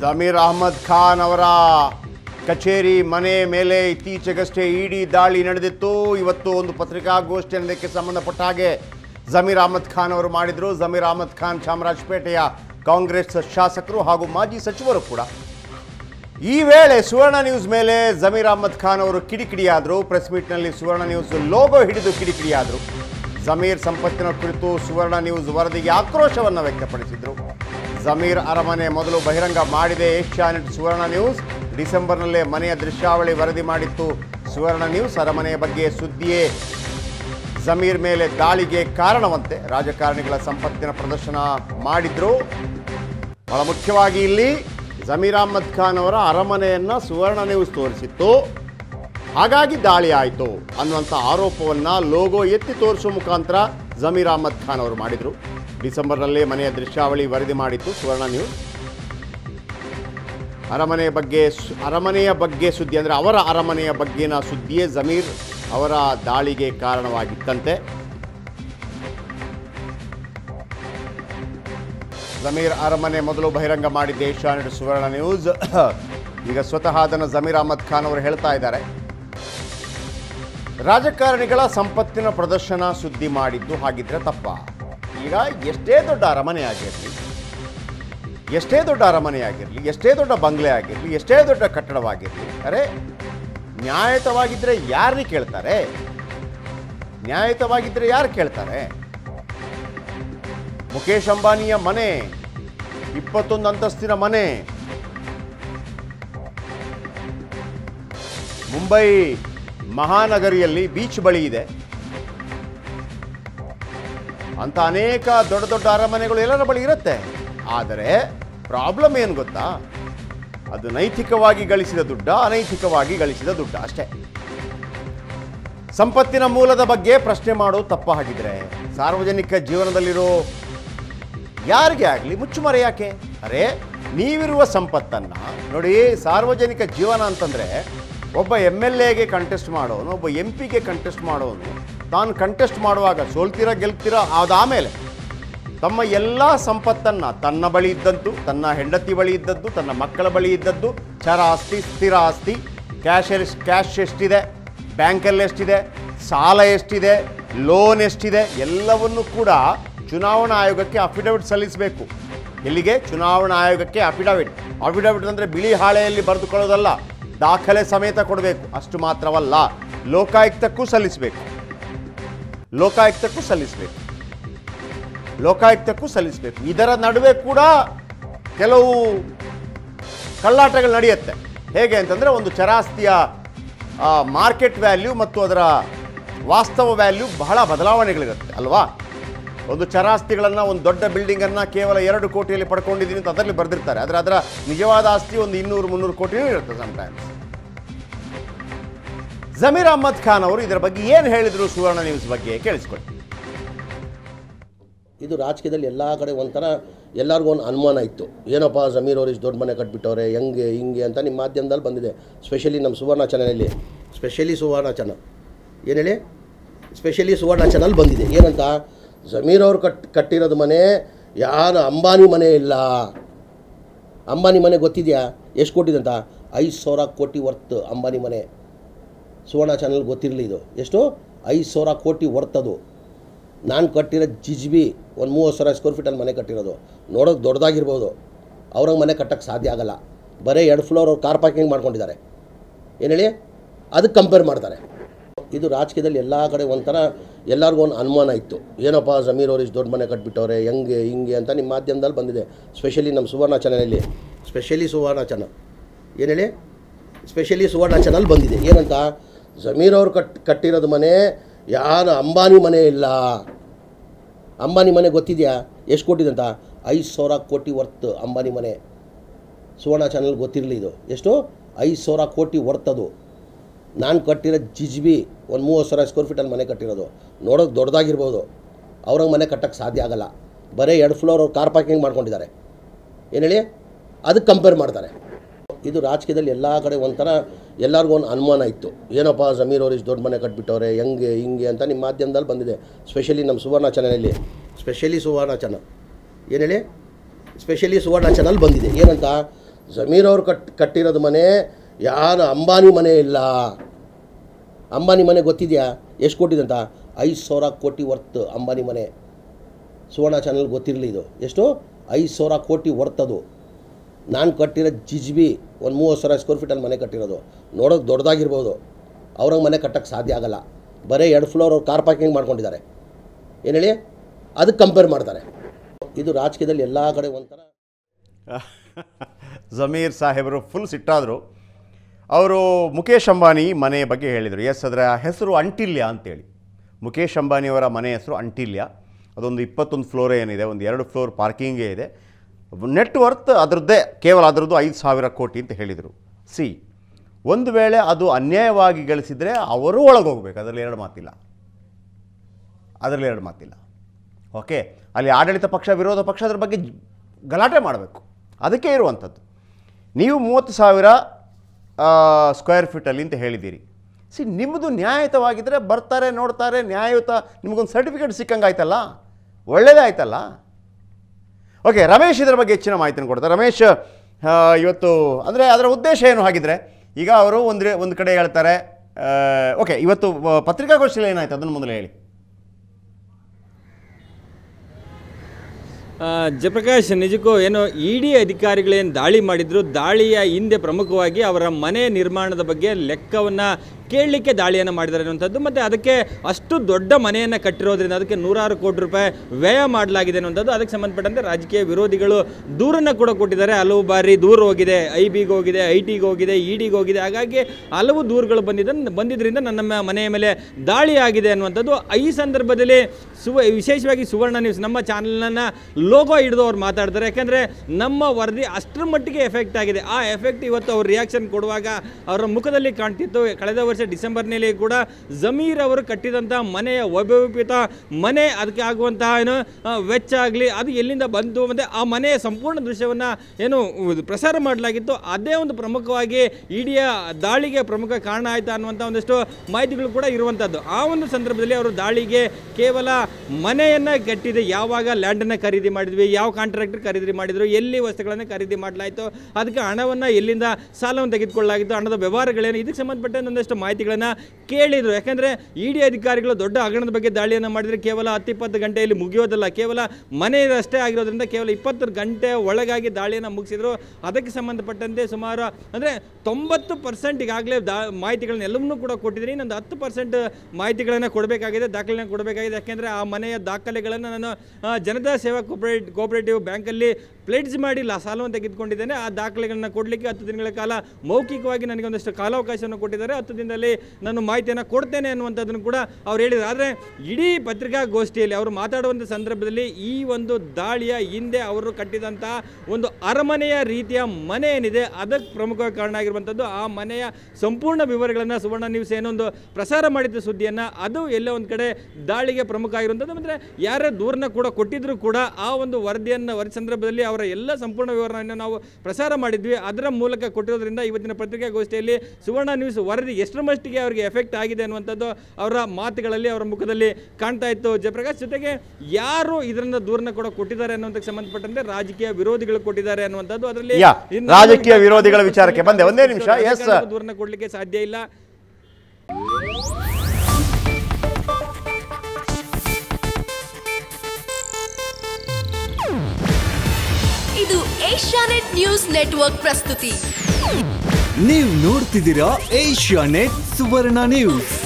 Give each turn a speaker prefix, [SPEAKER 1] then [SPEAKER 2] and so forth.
[SPEAKER 1] ಜಮೀರ್ ಅಹಮದ್ ಖಾನ್ ಅವರ ಕಚೇರಿ ಮನೆ ಮೇಲೆ ಇತ್ತೀಚೆಗಷ್ಟೇ ಇಡಿ ದಾಳಿ ನಡೆದಿತ್ತು ಇವತ್ತು ಒಂದು ಪತ್ರಿಕಾಗೋಷ್ಠಿ ನಡೆದಕ್ಕೆ ಸಂಬಂಧಪಟ್ಟ ಹಾಗೆ ಜಮೀರ್ ಅಹಮದ್ ಖಾನ್ ಅವರು ಮಾಡಿದರು ಜಮೀರ್ ಅಹಮದ್ ಖಾನ್ ಚಾಮರಾಜಪೇಟೆಯ ಕಾಂಗ್ರೆಸ್ ಶಾಸಕರು ಹಾಗೂ ಮಾಜಿ ಸಚಿವರು ಕೂಡ ಈ ವೇಳೆ ಸುವರ್ಣ ನ್ಯೂಸ್ ಮೇಲೆ ಜಮೀರ್ ಅಹಮದ್ ಖಾನ್ ಅವರು ಕಿಡಿಕಿಡಿಯಾದರು ಪ್ರೆಸ್ ಮೀಟ್ನಲ್ಲಿ ಸುವರ್ಣ ನ್ಯೂಸ್ ಲೋಗೋ ಹಿಡಿದು ಕಿಡಿಕಿಡಿಯಾದರು ಜಮೀರ್ ಸಂಪತ್ತಿನ ಕುರಿತು ಸುವರ್ಣ ನ್ಯೂಸ್ ವರದಿಗೆ ಆಕ್ರೋಶವನ್ನು ವ್ಯಕ್ತಪಡಿಸಿದರು ಜಮೀರ್ ಅರಮನೆ ಮೊದಲು ಬಹಿರಂಗ ಮಾಡಿದೆ ಏಷ್ಯಾನೆಟ್ ಸುವರ್ಣ ನ್ಯೂಸ್ ಡಿಸೆಂಬರ್ನಲ್ಲೇ ಮನೆಯ ದೃಶ್ಯಾವಳಿ ವರದಿ ಮಾಡಿತ್ತು ಸುವರ್ಣ ನ್ಯೂಸ್ ಅರಮನೆಯ ಬಗ್ಗೆ ಸುದ್ದಿಯೇ ಜಮೀರ್ ಮೇಲೆ ದಾಳಿಗೆ ಕಾರಣವಂತೆ ರಾಜಕಾರಣಿಗಳ ಸಂಪತ್ತಿನ ಪ್ರದರ್ಶನ ಮಾಡಿದ್ರು ಬಹಳ ಮುಖ್ಯವಾಗಿ ಇಲ್ಲಿ ಜಮೀರ್ ಅಹಮದ್ ಖಾನ್ ಅವರ ಅರಮನೆಯನ್ನು ಸುವರ್ಣ ನ್ಯೂಸ್ ತೋರಿಸಿತ್ತು ಹಾಗಾಗಿ ದಾಳಿ ಆಯಿತು ಅನ್ನುವಂಥ ಆರೋಪವನ್ನು ಲೋಗೋ ಎತ್ತಿ ತೋರಿಸುವ ಮುಖಾಂತರ ಜಮೀರ್ ಅಹಮದ್ ಖಾನ್ ಅವರು ಮಾಡಿದರು ಡಿಸೆಂಬರ್ನಲ್ಲೇ ಮನೆಯ ದೃಶ್ಯಾವಳಿ ವರದಿ ಮಾಡಿತ್ತು ಸುವರ್ಣ ನ್ಯೂಸ್ ಅರಮನೆಯ ಬಗ್ಗೆ ಸು- ಅರಮನೆಯ ಬಗ್ಗೆ ಸುದ್ದಿ ಅಂದರೆ ಅವರ ಅರಮನೆಯ ಬಗ್ಗೆನ ಸುದ್ದಿಯೇ ಜಮೀರ್ ಅವರ ದಾಳಿಗೆ ಕಾರಣವಾಗಿತ್ತಂತೆ ಜಮೀರ್ ಅರಮನೆ ಮೊದಲು ಬಹಿರಂಗ ಮಾಡಿದ್ದೆ ಏಷ್ಯಾನೆಟ್ ಸುವರ್ಣ ನ್ಯೂಸ್ ಈಗ ಸ್ವತಃ ಅದನ್ನು ಜಮೀರ್ ಅಹಮದ್ ಖಾನ್ ಅವರು ಹೇಳ್ತಾ ಇದ್ದಾರೆ ರಾಜಕಾರಣಿಗಳ ಸಂಪತ್ತಿನ ಪ್ರದರ್ಶನ ಸುದ್ದಿ ಮಾಡಿದ್ದು ಹಾಗಿದ್ರೆ ತಪ್ಪ ಈಗ ಎಷ್ಟೇ ದೊಡ್ಡ ಅರಮನೆ ಆಗಿರಲಿ ಎಷ್ಟೇ ದೊಡ್ಡ ಅರಮನೆ ಆಗಿರಲಿ ಎಷ್ಟೇ ದೊಡ್ಡ ಬಂಗ್ಲೆ ಆಗಿರಲಿ ಎಷ್ಟೇ ದೊಡ್ಡ ಕಟ್ಟಡವಾಗಿರಲಿ ಅರೆ ನ್ಯಾಯಯುತವಾಗಿದ್ದರೆ ಯಾರನ್ನ ಕೇಳ್ತಾರೆ ನ್ಯಾಯಯುತವಾಗಿದ್ದರೆ ಯಾರು ಕೇಳ್ತಾರೆ ಮುಖೇಶ್ ಅಂಬಾನಿಯ ಮನೆ ಇಪ್ಪತ್ತೊಂದು ಅಂತಸ್ತಿನ ಮನೆ ಮುಂಬೈ ಮಹಾನಗರಿಯಲ್ಲಿ ಬೀಚ್ ಬಳಿ ಇದೆ ಅಂತ ಅನೇಕ ದೊಡ್ಡ ದೊಡ್ಡ ಅರಮನೆಗಳು ಎಲ್ಲರ ಬಳಿ ಇರುತ್ತೆ ಆದರೆ ಪ್ರಾಬ್ಲಮ್ ಏನು ಗೊತ್ತಾ ಅದು ನೈತಿಕವಾಗಿ ಗಳಿಸಿದ ದುಡ್ಡ ಅನೈತಿಕವಾಗಿ ಗಳಿಸಿದ ದುಡ್ಡ ಅಷ್ಟೇ ಸಂಪತ್ತಿನ ಮೂಲದ ಬಗ್ಗೆ ಪ್ರಶ್ನೆ ಮಾಡೋದು ತಪ್ಪ ಹಾಗಿದ್ರೆ ಸಾರ್ವಜನಿಕ ಜೀವನದಲ್ಲಿರೋ ಯಾರಿಗೆ ಆಗಲಿ ಮುಚ್ಚುಮರೆ ಯಾಕೆ ಅರೆ ನೀವಿರುವ ಸಂಪತ್ತನ್ನು ನೋಡಿ ಸಾರ್ವಜನಿಕ ಜೀವನ ಅಂತಂದರೆ ಒಬ್ಬ ಎಮ್ ಎಲ್ ಎಗೆ ಕಂಟೆಸ್ಟ್ ಮಾಡೋನು ಒಬ್ಬ ಎಂ ಪಿಗೆ ಕಂಟೆಸ್ಟ್ ಮಾಡೋನು ತಾನು ಕಂಟೆಸ್ಟ್ ಮಾಡುವಾಗ ಸೋಲ್ತೀರಾ ಗೆಲ್ತೀರಾ ಅದಾಮೇಲೆ ತಮ್ಮ ಎಲ್ಲ ಸಂಪತ್ತನ್ನು ತನ್ನ ಬಳಿ ಇದ್ದದ್ದು ತನ್ನ ಹೆಂಡತಿ ಬಳಿ ಇದ್ದದ್ದು ತನ್ನ ಮಕ್ಕಳ ಬಳಿ ಇದ್ದದ್ದು ಚರ ಆಸ್ತಿ ಸ್ಥಿರ ಆಸ್ತಿ ಕ್ಯಾಶ್ ಎಸ್ ಕ್ಯಾಶ್ ಎಷ್ಟಿದೆ ಬ್ಯಾಂಕಲ್ಲಿ ಎಷ್ಟಿದೆ ಸಾಲ ಎಷ್ಟಿದೆ ಲೋನ್ ಎಷ್ಟಿದೆ ಎಲ್ಲವನ್ನು ಕೂಡ ಚುನಾವಣಾ ಆಯೋಗಕ್ಕೆ ಅಫಿಡವಿಟ್ ಸಲ್ಲಿಸಬೇಕು ಎಲ್ಲಿಗೆ ಚುನಾವಣಾ ಆಯೋಗಕ್ಕೆ ಅಫಿಡವಿಟ್ ಅಫಿಡವಿಟ್ ಅಂದರೆ ಬಿಳಿ ಹಾಳೆಯಲ್ಲಿ ಬರೆದುಕೊಳ್ಳೋದಲ್ಲ ದಾಖಲೆ ಸಮೇತ ಕೊಡಬೇಕು ಅಷ್ಟು ಮಾತ್ರವಲ್ಲ ಲೋಕಾಯುಕ್ತಕ್ಕೂ ಸಲ್ಲಿಸಬೇಕು ಲೋಕಾಯುಕ್ತಕ್ಕೂ ಸಲ್ಲಿಸಬೇಕು ಲೋಕಾಯುಕ್ತಕ್ಕೂ ಸಲ್ಲಿಸಬೇಕು ಇದರ ನಡುವೆ ಕೂಡ ಕೆಲವು ಕಳ್ಳಾಟಗಳು ನಡೆಯುತ್ತೆ ಹೇಗೆ ಅಂತಂದರೆ ಒಂದು ಚರಾಸ್ತಿಯ ಮಾರ್ಕೆಟ್ ವ್ಯಾಲ್ಯೂ ಮತ್ತು ಅದರ ವಾಸ್ತವ ವ್ಯಾಲ್ಯೂ ಬಹಳ ಬದಲಾವಣೆಗಳಿರುತ್ತೆ ಅಲ್ವಾ ಒಂದು ಚರಾಸ್ತಿಗಳನ್ನು ಒಂದು ದೊಡ್ಡ ಬಿಲ್ಡಿಂಗನ್ನು ಕೇವಲ ಎರಡು ಕೋಟಿಯಲ್ಲಿ ಪಡ್ಕೊಂಡಿದ್ದೀನಿ ಅಂತ ಅದರಲ್ಲಿ ಬರೆದಿರ್ತಾರೆ ಆದರೆ ಅದರ ನಿಜವಾದ ಆಸ್ತಿ ಒಂದು ಇನ್ನೂರು ಮುನ್ನೂರು ಕೋಟಿನೂ ಇರುತ್ತೆ ಸಮಟೈಮ್ಸ್ ಜಮೀರ್ ಅಹಮದ್ ಖಾನ್ ಅವರು ಇದರ ಬಗ್ಗೆ ಏನು ಹೇಳಿದರು ಸುವರ್ಣ ನ್ಯೂಸ್ ಬಗ್ಗೆ ಕೇಳಿಸ್ಕೊಳ್ಳಿ
[SPEAKER 2] ಇದು ರಾಜಕೀಯದಲ್ಲಿ ಎಲ್ಲ ಕಡೆ ಒಂಥರ ಎಲ್ಲರಿಗೂ ಒಂದು ಅನುಮಾನ ಇತ್ತು ಏನಪ್ಪ ಜಮೀರ್ ಅವ್ರು ಇಷ್ಟು ದೊಡ್ಡ ಮನೆ ಕಟ್ಬಿಟ್ಟವ್ರೆ ಹೆಂಗೆ ಹಿಂಗೆ ಅಂತ ನಿಮ್ಮ ಮಾಧ್ಯಮದಲ್ಲಿ ಬಂದಿದೆ ಸ್ಪೆಷಲಿ ನಮ್ಮ ಸುವರ್ಣ ಚಾನಲಲ್ಲಿ ಸ್ಪೆಷಲಿ ಸುವರ್ಣ ಚಾನಲ್ ಏನು ಹೇಳಿ ಸ್ಪೆಷಲಿ ಸುವರ್ಣ ಚಾನಲ್ ಬಂದಿದೆ ಏನಂತ ಜಮೀರ್ ಅವ್ರು ಕಟ್ ಕಟ್ಟಿರೋದು ಮನೆ ಯಾರು ಅಂಬಾನಿ ಮನೆ ಇಲ್ಲ ಅಂಬಾನಿ ಮನೆ ಗೊತ್ತಿದೆಯಾ ಎಷ್ಟು ಕೊಟ್ಟಿದಂತ ಐದು ಸಾವಿರ ಕೋಟಿ ವರ್ತ್ ಅಂಬಾನಿ ಮನೆ ಸುವರ್ಣ ಚಾನಲ್ ಗೊತ್ತಿರಲಿ ಇದು ಎಷ್ಟು ಐದು ಸಾವಿರ ಕೋಟಿ ವರ್ತ್ ಅದು ನಾನು ಕಟ್ಟಿರೋ ಜಿಜ್ಬಿ ಒಂದು ಮೂವತ್ತು ಸಾವಿರ ಸ್ಕ್ವೇರ್ ಫೀಟಲ್ಲಿ ಮನೆ ಕಟ್ಟಿರೋದು ನೋಡೋಕೆ ದೊಡ್ಡದಾಗಿರ್ಬೋದು ಅವ್ರಂಗೆ ಮನೆ ಕಟ್ಟಕ್ಕೆ ಸಾಧ್ಯ ಆಗಲ್ಲ ಬರೀ ಎರಡು ಫ್ಲೋರ್ ಅವ್ರು ಕಾರ್ ಪಾರ್ಕಿಂಗ್ ಮಾಡ್ಕೊಂಡಿದ್ದಾರೆ ಏನು ಹೇಳಿ ಅದಕ್ಕೆ ಕಂಪೇರ್ ಮಾಡ್ತಾರೆ ಇದು ರಾಜಕೀಯದಲ್ಲಿ ಎಲ್ಲ ಕಡೆ ಒಂಥರ ಎಲ್ಲರಿಗೂ ಒಂದು ಅನುಮಾನ ಇತ್ತು ಏನಪ್ಪ ಜಮೀರ್ ಅವ್ರು ಇಷ್ಟು ದೊಡ್ಡ ಮನೆ ಕಟ್ಬಿಟ್ಟವ್ರೆ ಹೆಂಗೆ ಹಿಂಗೆ ಅಂತ ನಿಮ್ಮ ಮಾಧ್ಯಮದಲ್ಲಿ ಬಂದಿದೆ ಸ್ಪೆಷಲಿ ನಮ್ಮ ಸುವರ್ಣ ಚಾನಲಲ್ಲಿ ಸ್ಪೆಷಲಿ ಸುವರ್ಣ ಚಾನಲ್ ಏನು ಹೇಳಿ ಸ್ಪೆಷಲಿ ಸುವರ್ಣ ಚಾನಲ್ ಬಂದಿದೆ ಏನಂತ ಜಮೀರ್ ಅವ್ರು ಕಟ್ ಕಟ್ಟಿರೋದು ಮನೆ ಯಾರು ಅಂಬಾನಿ ಮನೆ ಇಲ್ಲ ಅಂಬಾನಿ ಮನೆ ಗೊತ್ತಿದೆಯಾ ಎಷ್ಟು ಕೊಟ್ಟಿದಂತ ಐದು ಸಾವಿರ ಕೋಟಿ ವರ್ತ್ ಅಂಬಾನಿ ಮನೆ ಸುವರ್ಣ ಚಾನಲ್ ಗೊತ್ತಿರಲಿ ಇದು ಎಷ್ಟು ಐದು ಸಾವಿರ ಕೋಟಿ ವರ್ತ್ ಅದು ನಾನು ಕಟ್ಟಿರೋ ಜಿಜ್ಬಿ ಒಂದು ಮೂವತ್ತು ಸಾವಿರ ಸ್ಕ್ವೇರ್ ಫೀಟಲ್ಲಿ ಮನೆ ಕಟ್ಟಿರೋದು ನೋಡೋಕೆ ದೊಡ್ಡದಾಗಿರ್ಬೋದು ಅವ್ರಂಗೆ ಮನೆ ಕಟ್ಟಕ್ಕೆ ಸಾಧ್ಯ ಆಗಲ್ಲ ಬರೀ ಎರಡು ಫ್ಲೋರ್ ಅವ್ರು ಕಾರ್ ಪಾರ್ಕಿಂಗ್ ಮಾಡ್ಕೊಂಡಿದ್ದಾರೆ ಏನು ಹೇಳಿ ಅದಕ್ಕೆ ಕಂಪೇರ್ ಮಾಡ್ತಾರೆ ಇದು ರಾಜಕೀಯದಲ್ಲಿ ಎಲ್ಲ ಕಡೆ ಒಂಥರ ಎಲ್ಲರಿಗೂ ಒಂದು ಅನುಮಾನ ಇತ್ತು ಏನಪ್ಪ ಜಮೀರ್ ಅವ್ರು ಇಷ್ಟು ದೊಡ್ಡ ಮನೆ ಕಟ್ಬಿಟ್ಟವ್ರೆ ಹೆಂಗೆ ಹಿಂಗೆ ಅಂತ ನಿಮ್ಮ ಮಾಧ್ಯಮದಲ್ಲಿ ಬಂದಿದೆ ಸ್ಪೆಷಲಿ ನಮ್ಮ ಸುವರ್ಣ ಚಾನಲಲ್ಲಿ ಸ್ಪೆಷಲಿ ಸುವರ್ಣ ಚಾನಲ್ ಏನು ಹೇಳಿ ಸ್ಪೆಷಲಿ ಸುವರ್ಣ ಚಾನಲ್ ಬಂದಿದೆ ಏನಂತ ಜಮೀರ್ ಅವ್ರು ಕಟ್ ಕಟ್ಟಿರೋದು ಮನೆ ಯಾರು ಅಂಬಾನಿ ಮನೆ ಇಲ್ಲ ಅಂಬಾನಿ ಮನೆ ಗೊತ್ತಿದೆಯಾ ಎಷ್ಟು ಕೊಟ್ಟಿದೆ ಅಂತ ಐದು ಸಾವಿರ ಕೋಟಿ ವರ್ತ್ ಅಂಬಾನಿ ಮನೆ ಸುವರ್ಣ ಚಾನಲ್ ಗೊತ್ತಿರಲಿ ಇದು ಎಷ್ಟು ಐದು ಸಾವಿರ ಕೋಟಿ ವರ್ತ್ ಅದು ನಾನು ಕಟ್ಟಿರೋ ಜಿಜ್ಬಿ ಒಂದು ಮೂವತ್ತು ಸಾವಿರ ಸ್ಕ್ವೇರ್ ಫೀಟಲ್ಲಿ ಮನೆ ಕಟ್ಟಿರೋದು ನೋಡೋಕೆ ದೊಡ್ಡದಾಗಿರ್ಬೋದು ಅವ್ರಂಗೆ ಮನೆ ಕಟ್ಟಕ್ಕೆ ಸಾಧ್ಯ ಆಗಲ್ಲ ಬರೀ ಎರಡು ಫ್ಲೋರ್ ಅವ್ರು ಕಾರ್ ಪಾರ್ಕಿಂಗ್ ಮಾಡ್ಕೊಂಡಿದ್ದಾರೆ ಏನು ಹೇಳಿ ಅದಕ್ಕೆ ಕಂಪೇರ್ ಮಾಡ್ತಾರೆ ಇದು ರಾಜಕೀಯದಲ್ಲಿ ಎಲ್ಲ ಕಡೆ ಒಂಥರ
[SPEAKER 1] ಜಮೀರ್ ಸಾಹೇಬರು ಫುಲ್ ಸಿಟ್ಟಾದರು ಅವರು ಮುಖೇಶ್ ಅಂಬಾನಿ ಮನೆ ಬಗ್ಗೆ ಹೇಳಿದರು ಎಸ್ ಅದರ ಹೆಸರು ಅಂಟಿಲ್ಯ ಅಂತೇಳಿ ಮುಖೇಶ್ ಅಂಬಾನಿಯವರ ಮನೆ ಹೆಸರು ಅಂಟಿಲ್ಯ ಅದೊಂದು ಇಪ್ಪತ್ತೊಂದು ಫ್ಲೋರೇ ಏನಿದೆ ಒಂದು ಎರಡು ಫ್ಲೋರ್ ಪಾರ್ಕಿಂಗೇ ಇದೆ ನೆಟ್ ವರ್ತ್ ಅದರದ್ದೇ ಕೇವಲ ಅದರದ್ದು ಐದು ಸಾವಿರ ಕೋಟಿ ಅಂತ ಹೇಳಿದರು ಸಿ ಒಂದು ವೇಳೆ ಅದು ಅನ್ಯಾಯವಾಗಿ ಗಳಿಸಿದರೆ ಅವರು ಒಳಗೋಗ್ಬೇಕು ಅದರಲ್ಲಿ ಎರಡು ಮಾತಿಲ್ಲ ಅದರಲ್ಲಿ ಎರಡು ಮಾತಿಲ್ಲ ಓಕೆ ಅಲ್ಲಿ ಆಡಳಿತ ಪಕ್ಷ ವಿರೋಧ ಪಕ್ಷ ಅದ್ರ ಬಗ್ಗೆ ಜ್- ಗಲಾಟೆ ಮಾಡಬೇಕು ಅದಕ್ಕೆ ಇರುವಂಥದ್ದು ನೀವು ಮೂವತ್ತು ಸಾವಿರ ಸ್ಕ್ವೇರ್ ಫೀಟಲ್ಲಿ ಅಂತ ಹೇಳಿದ್ದೀರಿ ಸಿ ನಿಮ್ಮದು ನ್ಯಾಯಯುತವಾಗಿದ್ದರೆ ಬರ್ತಾರೆ ನೋಡ್ತಾರೆ ನ್ಯಾಯಯುತ ನಿಮಗೊಂದು ಸರ್ಟಿಫಿಕೇಟ್ ಸಿಕ್ಕಂಗೆ ಆಯ್ತಲ್ಲ ಒಳ್ಳೆಯದೇ ಆಯ್ತಲ್ಲ ಓಕೆ ರಮೇಶ್ ಇದರ ಬಗ್ಗೆ ಹೆಚ್ಚಿನ ಮಾಹಿತಿಯನ್ನು ಕೊಡ್ತಾರೆ ರಮೇಶ್ ಆ, ಇವತ್ತು ಅಂದರೆ ಅದರ ಉದ್ದೇಶ ಏನು ಹಾಗಿದ್ರೆ ಈಗ ಅವರು ಒಂದು ಒಂದು ಕಡೆ ಹೇಳ್ತಾರೆ ಓಕೆ ಇವತ್ತು ಆ, ಪತ್ರಿಕಾಗೋಷ್ಠಿಯಲ್ಲಿ ಏನಾಯ್ತು ಅದನ್ನು ಮೊದಲು ಹೇಳಿ
[SPEAKER 3] ಆ, ಜಯಪ್ರಕಾಶ್ ನಿಜಕ್ಕೂ ಏನು ಇ ಡಿ ಅಧಿಕಾರಿಗಳೇನು ದಾಳಿ ಮಾಡಿದ್ರು ದಾಳಿಯ ಹಿಂದೆ ಪ್ರಮುಖವಾಗಿ ಅವರ ಮನೆ ನಿರ್ಮಾಣದ ಬಗ್ಗೆ ಲೆಕ್ಕವನ್ನು ಕೇಳಲಿಕ್ಕೆ ದಾಳಿಯನ್ನು ಮಾಡಿದ್ದಾರೆ ಅನ್ನುವಂಥದ್ದು ಮತ್ತು ಅದಕ್ಕೆ ಅಷ್ಟು ದೊಡ್ಡ ಮನೆಯನ್ನು ಕಟ್ಟಿರೋದ್ರಿಂದ ಅದಕ್ಕೆ ನೂರಾರು ಕೋಟಿ ರೂಪಾಯಿ ವ್ಯಯ ಮಾಡಲಾಗಿದೆ ಅನ್ನುವಂಥದ್ದು ಅದಕ್ಕೆ ಸಂಬಂಧಪಟ್ಟಂತೆ ರಾಜಕೀಯ ವಿರೋಧಿಗಳು ದೂರನ್ನು ಕೂಡ ಕೊಟ್ಟಿದ್ದಾರೆ ಹಲವು ಬಾರಿ ದೂರ ಹೋಗಿದೆ ಐ ಬಿಗೆ ಹೋಗಿದೆ ಐ ಟಿಗೆ ಹೋಗಿದೆ ಇ ಡಿಗೆ ಹೋಗಿದೆ ಹಾಗಾಗಿ ಹಲವು ದೂರುಗಳು ಬಂದಿದ್ದ ಬಂದಿದ್ದರಿಂದ ನನ್ನ ಮ- ಮನೆಯ ಮೇಲೆ ದಾಳಿ ಆಗಿದೆ ಅನ್ನುವಂಥದ್ದು ಈ ಸಂದರ್ಭದಲ್ಲಿ ಸುವ ವಿಶೇಷವಾಗಿ ಸುವರ್ಣ ನ್ಯೂಸ್ ನಮ್ಮ ಚಾನಲ್ನ ಲೋಗೋ ಹಿಡಿದು ಅವ್ರು ಮಾತಾಡ್ತಾರೆ ಯಾಕೆಂದರೆ ನಮ್ಮ ವರದಿ ಅಷ್ಟರ ಮಟ್ಟಿಗೆ ಎಫೆಕ್ಟ್ ಆಗಿದೆ ಆ ಎಫೆಕ್ಟ್ ಇವತ್ತು ಅವ್ರು ರಿಯಾಕ್ಷನ್ ಕೊಡುವಾಗ ಅವರ ಮುಖದಲ್ಲಿ ಕಾಣ್ತಿತ್ತು ಕಳೆದ ವರ್ಷ ಡಿಸೆಂಬರ್ನಲ್ಲಿ ಕೂಡ ಜಮೀರ್ ಅವರು ಕಟ್ಟಿದಂಥ ಮನೆಯ ವೈಭವೀತ ಮನೆ ಅದಕ್ಕೆ ಆಗುವಂತಹ ಏನು ಆ, ವೆಚ್ಚ ಆಗಲಿ ಅದು ಎಲ್ಲಿಂದ ಬಂತು ಮತ್ತು ಆ ಮನೆಯ ಸಂಪೂರ್ಣ ದೃಶ್ಯವನ್ನು ಏನು ಉ- ಪ್ರಸಾರ ಮಾಡಲಾಗಿತ್ತು ಅದೇ ಒಂದು ಪ್ರಮುಖವಾಗಿ ಇಡೀ ದಾಳಿಗೆ ಪ್ರಮುಖ ಕಾರಣ ಆಯ್ತಾ ಅನ್ನುವಂಥ ಒಂದಷ್ಟು ಮಾಹಿತಿಗಳು ಕೂಡ ಇರುವಂಥದ್ದು ಆ ಒಂದು ಸಂದರ್ಭದಲ್ಲಿ ಅವರು ದಾಳಿಗೆ ಕೇವಲ ಮನೆಯನ್ನು ಕಟ್ಟಿದೆ ಯಾವಾಗ ಲ್ಯಾಂಡನ್ನು ಖರೀದಿ ಮಾಡಿದ್ವಿ ಯಾವ ಕಾಂಟ್ರಾಕ್ಟರ್ ಖರೀದಿ ಮಾಡಿದ್ರು ಎಲ್ಲಿ ವಸ್ತುಗಳನ್ನು ಖರೀದಿ ಮಾಡಲಾಯಿತು ಅದಕ್ಕೆ ಹಣವನ್ನು ಎಲ್ಲಿಂದ ಸಾಲವನ್ನು ತೆಗೆದುಕೊಳ್ಳಲಾಗಿತ್ತು ಹಣದ ವ್ಯವಹಾರಗಳೇನು ಇದಕ್ಕೆ ಸಂಬಂಧಪಟ್ಟಂತೆ ಒಂದಷ್ಟು ಮಾಹಿತಿಗಳನ್ನು ಕೇಳಿದರು ಯಾಕಂದರೆ ಇ ಡಿ ಅಧಿಕಾರಿಗಳು ದೊಡ್ಡ ಹಗರಣದ ಬಗ್ಗೆ ದಾಳಿಯನ್ನು ಮಾಡಿದರೆ ಕೇವಲ ಹತ್ತಿಪ್ಪತ್ತು ಗಂಟೆಯಲ್ಲಿ ಮುಗಿಯೋದಲ್ಲ ಕೇವಲ ಮನೆಯದಷ್ಟೇ ಆಗಿರೋದ್ರಿಂದ ಕೇವಲ ಇಪ್ಪತ್ತು ಗಂಟೆ ಒಳಗಾಗಿ ದಾಳಿಯನ್ನು ಮುಗಿಸಿದ್ರು ಅದಕ್ಕೆ ಸಂಬಂಧಪಟ್ಟಂತೆ ಸುಮಾರು ಅಂದರೆ ತೊಂಬತ್ತು ಪರ್ಸೆಂಟ್ ಈಗಾಗಲೇ ದಾ ಮಾಹಿತಿಗಳನ್ನ ಎಲ್ಲವನ್ನೂ ಕೂಡ ಕೊಟ್ಟಿದ್ದೀನಿ ಇನ್ನೊಂದು ಹತ್ತು ಪರ್ಸೆಂಟ್ ಮಾಹಿತಿಗಳನ್ನು ಕೊಡಬೇಕಾಗಿದೆ ದಾಖಲೆಯನ್ನು ಕೊಡಬೇಕಾಗಿದೆ ಯಾಕೆಂದರೆ ಆ ಮನೆಯ ದಾಖಲೆಗಳನ್ನು ನಾನು ಆ, ಜನತಾ ಸೇವಾ ಕೋಪರೇಟ್ ಕೋಪರೇಟಿವ್ ಬ್ಯಾಂಕಲ್ಲಿ ಪ್ಲೇಟ್ಸ್ ಮಾಡಿ ಲಾ ಸಾಲವನ್ನು ತೆಗೆದುಕೊಂಡಿದ್ದೇನೆ ಆ ದಾಖಲೆಗಳನ್ನ ಕೊಡಲಿಕ್ಕೆ ಹತ್ತು ದಿನಗಳ ಕಾಲ ಮೌಖಿಕವಾಗಿ ನನಗೆ ಒಂದಷ್ಟು ಕಾಲಾವಕಾಶವನ್ನು ಕೊಟ್ಟಿದ್ದಾರೆ ಹತ್ತು ದಿನದಲ್ಲಿ ನಾನು ಮಾಹಿತಿಯನ್ನು ಕೊಡ್ತೇನೆ ಅನ್ನುವಂಥದ್ದನ್ನು ಕೂಡ ಅವ್ರು ಹೇಳಿದ್ರು ಆದರೆ ಇಡೀ ಪತ್ರಿಕಾಗೋಷ್ಠಿಯಲ್ಲಿ ಅವರು ಮಾತಾಡುವಂಥ ಸಂದರ್ಭದಲ್ಲಿ ಈ ಒಂದು ದಾಳಿಯ ಹಿಂದೆ ಅವರು ಕಟ್ಟಿದಂಥ ಒಂದು ಅರಮನೆಯ ರೀತಿಯ ಮನೆ ಏನಿದೆ ಅದಕ್ಕೆ ಪ್ರಮುಖ ಕಾರಣ ಆಗಿರುವಂಥದ್ದು ಆ ಮನೆಯ ಸಂಪೂರ್ಣ ವಿವರಗಳನ್ನು ಸುವರ್ಣ ನ್ಯೂಸ್ ಏನೊಂದು ಪ್ರಸಾರ ಮಾಡಿದ ಸುದ್ದಿಯನ್ನು ಅದು ಎಲ್ಲೋ ಒಂದು ಕಡೆ ದಾಳಿಗೆ ಪ್ರಮುಖ ಆಗಿರುವಂಥದ್ದು ಅಂದರೆ ಯಾರೇ ದೂರನ್ನ ಕೂಡ ಕೊಟ್ಟಿದ್ರು ಕೂಡ ಆ ಒಂದು ವರದಿಯನ್ನು ವರದಿ ಸಂದರ್ಭದಲ್ಲಿ ಅವರ ಎಲ್ಲ ಸಂಪೂರ್ಣ ವಿವರವನ್ನು ನಾವು ಪ್ರಸಾರ ಮಾಡಿದ್ವಿ ಅದರ ಮೂಲಕ ಕೊಟ್ಟಿರೋದ್ರಿಂದ ಇವತ್ತಿನ ಪತ್ರಿಕಾಗೋಷ್ಠಿಯಲ್ಲಿ ಸುವರ್ಣ ನ್ಯೂಸ್ ವರದಿ ಎಷ್ಟರ ಮಟ್ಟಿಗೆ ಅವರಿಗೆ ಎಫೆಕ್ಟ್ ಆಗಿದೆ ಅನ್ನುವಂಥದ್ದು ಅವರ ಮಾತುಗಳಲ್ಲಿ ಅವರ ಮುಖದಲ್ಲಿ ಕಾಣ್ತಾ ಇತ್ತು ಜಯಪ್ರಕಾಶ್ ಜೊತೆಗೆ ಯಾರು ಇದರಿಂದ ದೂರನ್ನ ಕೂಡ ಕೊಟ್ಟಿದ್ದಾರೆ ಅನ್ನುವಂಥಕ್ಕೆ ಸಂಬಂಧಪಟ್ಟಂತೆ ರಾಜಕೀಯ ವಿರೋಧಿಗಳು ಕೊಟ್ಟಿದ್ದಾರೆ ಅನ್ನುವಂಥದ್ದು ಅದರಲ್ಲಿ
[SPEAKER 1] ಯಾ,
[SPEAKER 3] ಇನ್ನು
[SPEAKER 1] ರಾಜಕೀಯ ವಿರೋಧಿಗಳ ವಿಚಾರಕ್ಕೆ ಬಂದೆ. ಒಂದೇ ನಿಮಿಷ, yes, sir.
[SPEAKER 3] ದೂರನ್ನ ಕೊಡ್ಲಿಕ್ಕೆ ಸಾಧ್ಯ ಇಲ್ಲ
[SPEAKER 4] ಇದು ಏಷ್ಯಾನೆಟ್ ನ್ಯೂಸ್ ನೆಟ್ವರ್ಕ್ ಪ್ರಸ್ತುತಿ
[SPEAKER 5] ನೀವು ನೋಡ್ತಿದ್ದೀರಾ ಏಷ್ಯಾ ನೆಟ್ ಸುವರ್ಣ ನ್ಯೂಸ್